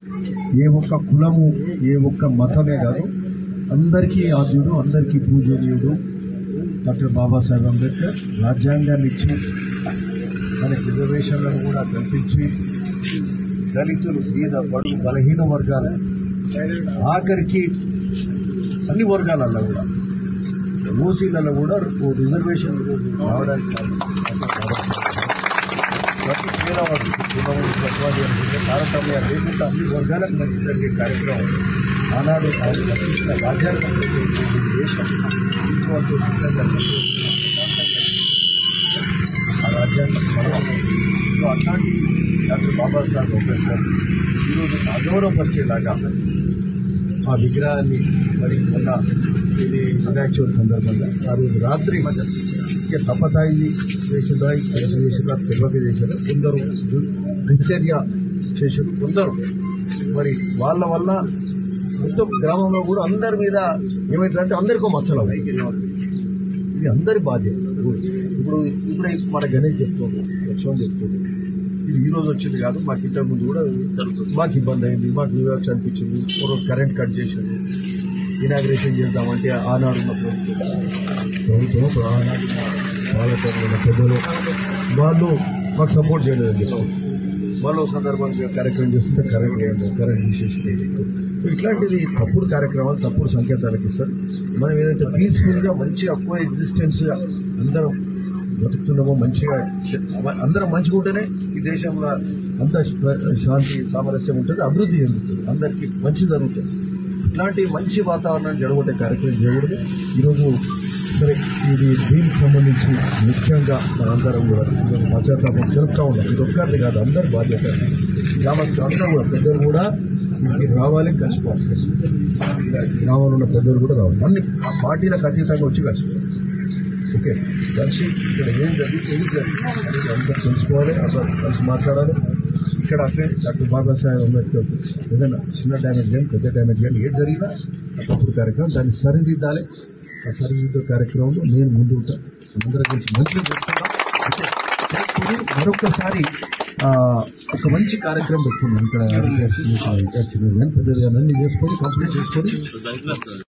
ఏ ఒక్క కులము ఏ ఒక్క మతమే కాదు అందరికీ ఆద్యుడు అందరికీ పూజనీయుడు డాక్టర్ బాబాసాహెబ్ అంబేద్కర్ రాజ్యాంగాన్ని ఇచ్చి మనకి రిజర్వేషన్లను కూడా కల్పించి దళితులు బీద బడుగు బలహీన వర్గాలు ఆఖరికి అన్ని వర్గాలలో కూడా ఓసీలలో కూడా ఓ రిజర్వేషన్ రావడానికి కారణం ప్రతి పేదవాడు కులవాడు, తత్వాది అనుకుంటే తారతమ్యాలు లేకుండా అన్ని వర్గాలకు మంచి జరిగే కార్యక్రమం ఆనాడు ఆయన రచించిన రాజ్యాంగం దేశం హిందువులతో సిద్ధంగా ఆ రాజ్యాంగం మనం సో అట్లాంటి డాక్టర్ బాబాసాహెబ్ అంబేద్కర్ ఈరోజు అగౌరవపరిచేలాగా ఆ విగ్రహాన్ని మరి మొన్న ఇది వినాయక చవితి సందర్భంగా ఆ రోజు రాత్రి ఇక తప్పతాయి చేసిందా కేసు చేసిందా తెలియక చేశారు కొందరు దు- దినచర్య చేసారు కొందరు మరి వాళ్ళ వల్ల మొత్తం గ్రామంలో కూడా అందరి మీద ఏమైతుందంటే అందరికీ మచ్చలు అవుతాయి. ఇది అందరి బాధ్యత ఇప్పుడు ఇప్పుడే మన గణేష్ చెప్తుంది లక్ష్మణ్ చెప్తుంది ఇది ఈ రోజు వచ్చింది కాదు మాకు ఇంతకు ముందు కూడా మాకు ఇబ్బంది అయింది మాకు వివక్ష అనిపించింది ఒక రోజు కరెంట్ కట్ చేసింది ఇనాగ్రేషన్ చేద్దామంటే ఆనాడు ఉన్న ప్రభుత్వం ప్రభుత్వం ఆనాడు పాలకులు ఉన్న పెద్దలు వాళ్ళు మాకు సపోర్ట్ చేయలేదని చెప్పి వాళ్ళు ఒక సందర్భంగా కార్యక్రమం చేస్తుంటే కరెంట్ లేదు కరెంట్ తీసేసి ఇట్లాంటిది తప్పుడు కార్యక్రమాలు తప్పుడు సంకేతాలకు ఇస్తారు మనం ఏదైతే పీస్ఫుల్గా మంచిగా కో ఎగ్జిస్టెన్స్గా అందరం బతుకుతున్నామో మంచిగా అందరం మంచిగా ఉంటేనే ఈ దేశంలో అంత శాంతి సామరస్యం ఉంటుంది అభివృద్ధి చెందుతుంది అందరికీ మంచి జరుగుతుంది ఇట్లాంటి మంచి వాతావరణాన్ని జడగొట్టే కార్యక్రమం చేయకూడదు ఈరోజు సరే ఇది దీనికి సంబంధించి ముఖ్యంగా మనందరం కూడా ఈరోజు పశ్చాత్తాపం తెలుపుతా ఉన్నాం ఇది ఒక్కరిది కాదు అందరి బాధ్యత గ్రామస్తులు అందరూ కూడా పెద్దలు కూడా ఇంటికి రావాలి కలిసిపోవాలి గ్రామంలో ఉన్న పెద్దలు కూడా రావాలి అన్ని ఆ పార్టీలకు అతీతంగా వచ్చి కలిసిపోవాలి ఓకే కలిసి ఇక్కడ ఏం జరిగింది ఏం జరిగింది అనేది అందరూ తెలుసుకోవాలి అందరూ కలిసి మాట్లాడాలి ఇక్కడ అట్లే డాక్టర్ బాబాసాహెబ్ అంబేద్కర్ ఏదైనా చిన్న డ్యామేజ్ కానీ పెద్ద డ్యామేజ్ కానీ ఏది జరిగినా తప్పుడు కార్యక్రమం దాన్ని సరిదిద్దాలి ఆ సరిదిద్దే కార్యక్రమంలో నేను ముందు ఉంటాను అందరం కలిసి మంచిగా చేసుకుంటాం ఓకే. చేసుకుని మరొకసారి ఆ, ఒక మంచి కార్యక్రమం పెట్టుకున్నాం ఇక్కడ పెద్దది అన్నీ చేసుకొని కంప్లీట్ చేసుకొని